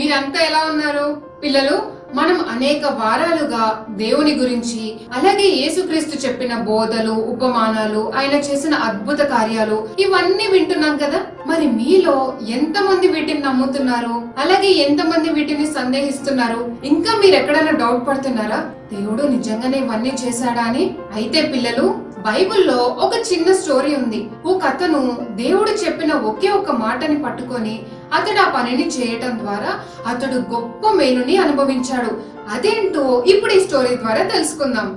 మీరంతా ఎలా ఉన్నారు పిల్లలు మనం అనేక వారాలుగా దేవుని గురించి అలాగే యేసుక్రీస్తు చెప్పిన బోధలు ఉపమానాలు ఆయన చేసిన అద్భుత కార్యాలు ఇవన్నీ వింటున్నాం కదా మరి మీలో ఎంతమంది వీటిని నమ్ముతున్నారు అలాగే ఎంతమంది వీటిని సందేహిస్తున్నారు ఇంకా మీరు ఎక్కడైనా డౌట్ పడుతున్నారా దేవుడు నిజంగానే ఇవన్నీ చేశాడా అని అయితే పిల్లలు బైబిల్లో ఒక చిన్న స్టోరీ ఉంది ఒక అతను దేవుడు చెప్పిన ఒకే ఒక మాటని పట్టుకొని అతడు ఆ పనిని చేయటం ద్వారా అతడు గొప్ప మేలుని అనుభవించాడు అదేంటో ఇప్పుడు ఈ స్టోరీ ద్వారా తెలుసుకుందాం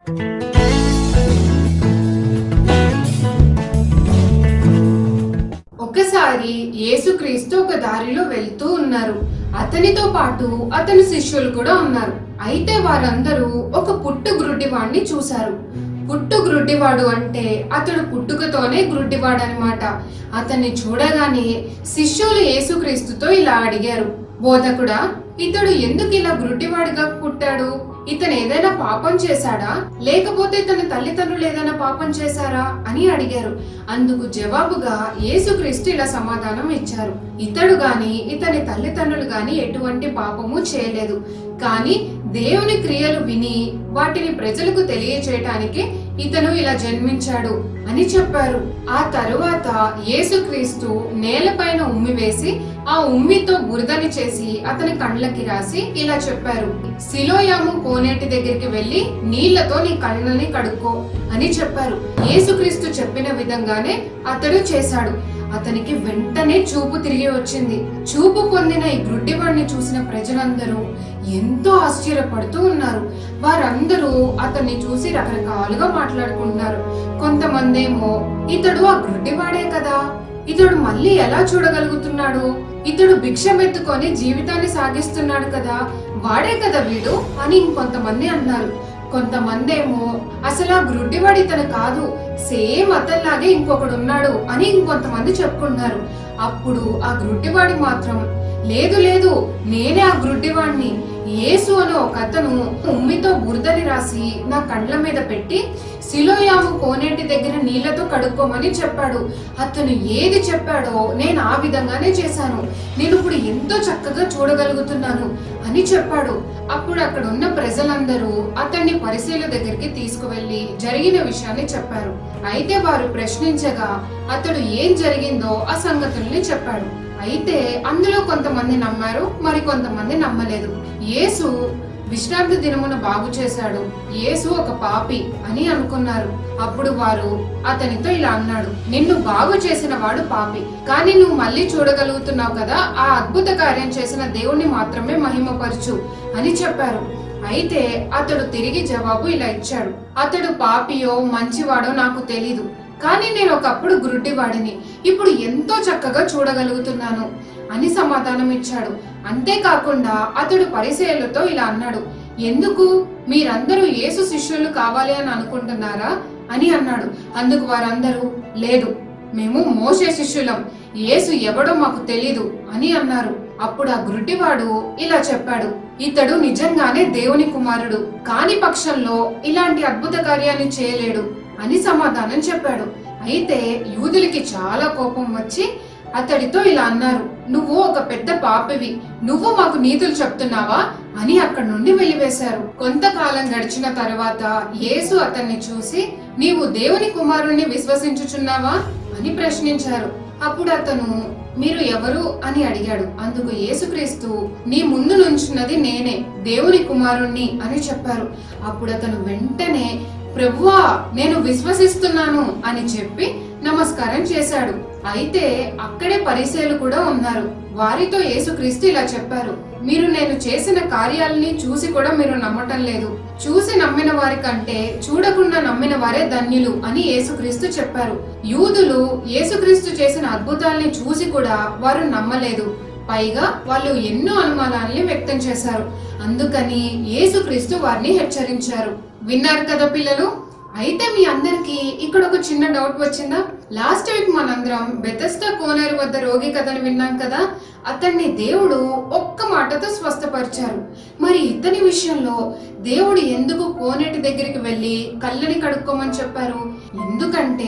ఒకసారి యేసుక్రీస్తు ఒక దారిలో వెళ్తూ ఉన్నారు అతనితో పాటు అతని శిష్యులు కూడా ఉన్నారు అయితే వారందరూ ఒక పుట్టు గ్రుడ్డివాడిని చూశారు పుట్టు గ్రుడ్డివాడు అంటే అతడు పుట్టుకతోనే గ్రుడ్డివాడు అనమాట అతన్ని చూడగానే శిష్యులు యేసుక్రీస్తుతో ఇలా అడిగారు బోధకుడా ఇతడు ఎందుకు ఇలా గ్రుడ్డివాడిగా పుట్టాడు ఇతను ఏదైనా పాపం చేశాడా లేకపోతే తన తల్లిదండ్రులు ఏదైనా పాపం చేశారా అని అడిగారు అందుకు జవాబుగా యేసుక్రీస్తు ఇలా సమాధానం ఇచ్చారు ఇతడు గాని ఇతని తల్లిదండ్రులు గాని ఎటువంటి పాపము చేయలేదు కానీ దేవుని క్రియలు విని వాటిని ప్రజలకు తెలియచేయటానికి ఇతను ఇలా జన్మించాడు అని చెప్పారు ఆ తరువాత యేసుక్రీస్తు నేలపైన ఉమ్మి వేసి ఆ ఉమ్మితో బురదని చేసి అతని కండ్లకి రాసి ఇలా చెప్పారు సిలోయాము కోనేటి దగ్గరికి వెళ్లి నీళ్లతో నీ కళ్ళని కడుక్కో అని చెప్పారు యేసుక్రీస్తు చెప్పిన విధంగానే అతడు చేశాడు అతనికి వెంటనే చూపు తిరిగి వచ్చింది చూపు పొందిన ఈ గ్రుడ్డివాడిని చూసిన ప్రజలందరూ ఎంతో ఆశ్చర్యపడుతూ ఉన్నారు వారందరూ అతన్ని చూసి రకరకాలుగా మాట్లాడుకుంటున్నారు కొంతమంది ఏమో ఇతడు ఆ గ్రుడ్డివాడే కదా ఇతడు మళ్ళీ ఎలా చూడగలుగుతున్నాడు ఇతడు భిక్షమెత్తుకొని జీవితాన్ని సాగిస్తున్నాడు కదా వాడే కదా వీడు అని ఇంకొంతమంది అన్నారు కొంతమంది ఏమో అసలు ఆ గ్రుడ్డివాడు ఇతను కాదు సేమ్ అతనిలాగే ఇంకొకడు ఉన్నాడు అని ఇంకొంతమంది చెప్పుకుంటున్నారు అప్పుడు ఆ గ్రుడ్డివాడి మాత్రం లేదు లేదు నేనే ఆ గ్రుడ్డివాడిని యేసు అని ఒక అతను ఉమ్మితో బురదని రాసి నా కండ్ల మీద పెట్టి సిలోయాము కోనేటి దగ్గర నీళ్లతో కడుక్కోమని చెప్పాడు అతను ఏది చెప్పాడో నేను ఆ విధంగానే చేశాను నేను ఇప్పుడు ఎంతో చక్కగా చూడగలుగుతున్నాను అని చెప్పాడు అప్పుడు అక్కడ ఉన్న ప్రజలందరూ అతన్ని పరిశీల దగ్గరికి తీసుకువెళ్లి జరిగిన విషయాన్ని చెప్పారు అయితే వారు ప్రశ్నించగా అతడు ఏం జరిగిందో ఆ సంగతుల్ని చెప్పాడు అయితే అందులో కొంతమంది నమ్మారు మరి కొంతమంది నమ్మలేదు యేసు విశ్రాంతి దినమున బాగు చేశాడు యేసు ఒక పాపి అని అనుకున్నారు అప్పుడు వారు అతనితో ఇలా అన్నాడు నిన్ను బాగు చేసిన వాడు పాపి కానీ నువ్వు మళ్ళీ చూడగలుగుతున్నావు కదా ఆ అద్భుత కార్యం చేసిన దేవుణ్ణి మాత్రమే మహిమపరచు అని చెప్పారు అయితే అతడు తిరిగి జవాబు ఇలా ఇచ్చాడు అతడు పాపియో మంచివాడో నాకు తెలీదు కానీ నేను ఒకప్పుడు గురుడ్డివాడిని ఇప్పుడు ఎంతో చక్కగా చూడగలుగుతున్నాను అని సమాధానం ఇచ్చాడు అంతేకాకుండా అతడు పరిచయలతో ఇలా అన్నాడు ఎందుకు మీరందరూ యేసు శిష్యులు కావాలి అని అనుకుంటున్నారా అని అన్నాడు అందుకు వారందరూ లేదు మేము మోసే శిష్యులం యేసు ఎవడో మాకు తెలీదు అని అన్నారు అప్పుడు ఆ గుడ్డివాడు ఇలా చెప్పాడు ఇతడు నిజంగానే దేవుని కుమారుడు కాని పక్షంలో ఇలాంటి అద్భుత కార్యాన్ని చేయలేడు అని సమాధానం చెప్పాడు అయితే యూదులకి చాలా కోపం వచ్చి అతడితో ఇలా అన్నారు నువ్వు ఒక పెద్ద పాపివి నువ్వు మాకు నీతులు చెప్తున్నావా అని అక్కడి నుండి వెలివేశారు కొంతకాలం గడిచిన తర్వాత యేసు అతన్ని చూసి నీవు దేవుని కుమారుణ్ణి విశ్వసించుచున్నావా అని ప్రశ్నించారు అప్పుడు అతను మీరు ఎవరు అని అడిగాడు అందుకు యేసుక్రీస్తు నీ ముందు నుంచున్నది నేనే దేవుని కుమారుణ్ణి అని చెప్పారు అప్పుడు అతను వెంటనే ప్రభువా నేను విశ్వసిస్తున్నాను అని చెప్పి నమస్కారం చేశాడు అయితే అక్కడే పరిచయలు కూడా ఉన్నారు వారితో యేసుక్రీస్తు ఇలా చెప్పారు మీరు నేను చేసిన కార్యాలని చూసి కూడా మీరు నమ్మటం లేదు చూసి నమ్మిన వారి కంటే చూడకుండా నమ్మిన వారే ధన్యులు అని యేసుక్రీస్తు చెప్పారు యూదులు యేసుక్రీస్తు చేసిన అద్భుతాల్ని చూసి కూడా వారు నమ్మలేదు పైగా వాళ్ళు ఎన్నో అనుమానాల్ని వ్యక్తం చేశారు అందుకని యేసుక్రీస్తు వారిని హెచ్చరించారు విన్నారు కదా పిల్లలు అయితే మీ అందరికి ఇక్కడ ఒక చిన్న డౌట్ వచ్చిందా లాస్ట్ వీక్ మనందరం బెతస్తా కోనేరు వద్ద రోగి కథను విన్నాం కదా అతన్ని దేవుడు ఒక్క మాటతో స్వస్థపరిచారు మరి ఇతని విషయంలో దేవుడు ఎందుకు కోనేటి దగ్గరికి వెళ్ళి కళ్ళని కడుక్కోమని చెప్పారు ఎందుకంటే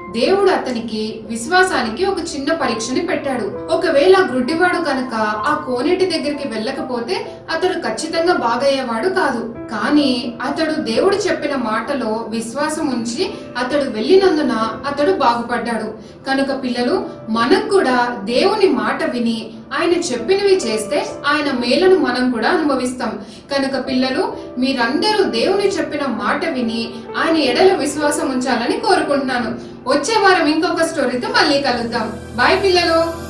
దేవుడు అతనికి విశ్వాసానికి ఒక చిన్న పరీక్షని పెట్టాడు ఒకవేళ గ్రుడ్డివాడు కనుక ఆ కోనేటి దగ్గరికి వెళ్ళకపోతే అతడు ఖచ్చితంగా బాగయ్యేవాడు కాదు కానీ అతడు దేవుడు చెప్పిన మాటలో విశ్వాసం ఉంచి అతడు వెళ్ళినందున అతడు బాగుపడ్డాడు కనుక పిల్లలు మనకు కూడా దేవుని మాట విని ఆయన చెప్పినవి చేస్తే ఆయన మేలను మనం కూడా అనుభవిస్తాం కనుక పిల్లలు మీరందరూ దేవుని చెప్పిన మాట విని ఆయన ఎడల విశ్వాసం ఉంచాలని కోరుకుంటున్నాను వచ్చే వారం ఇంకొక స్టోరీతో మళ్ళీ కలుద్దాం బాయ్ పిల్లలు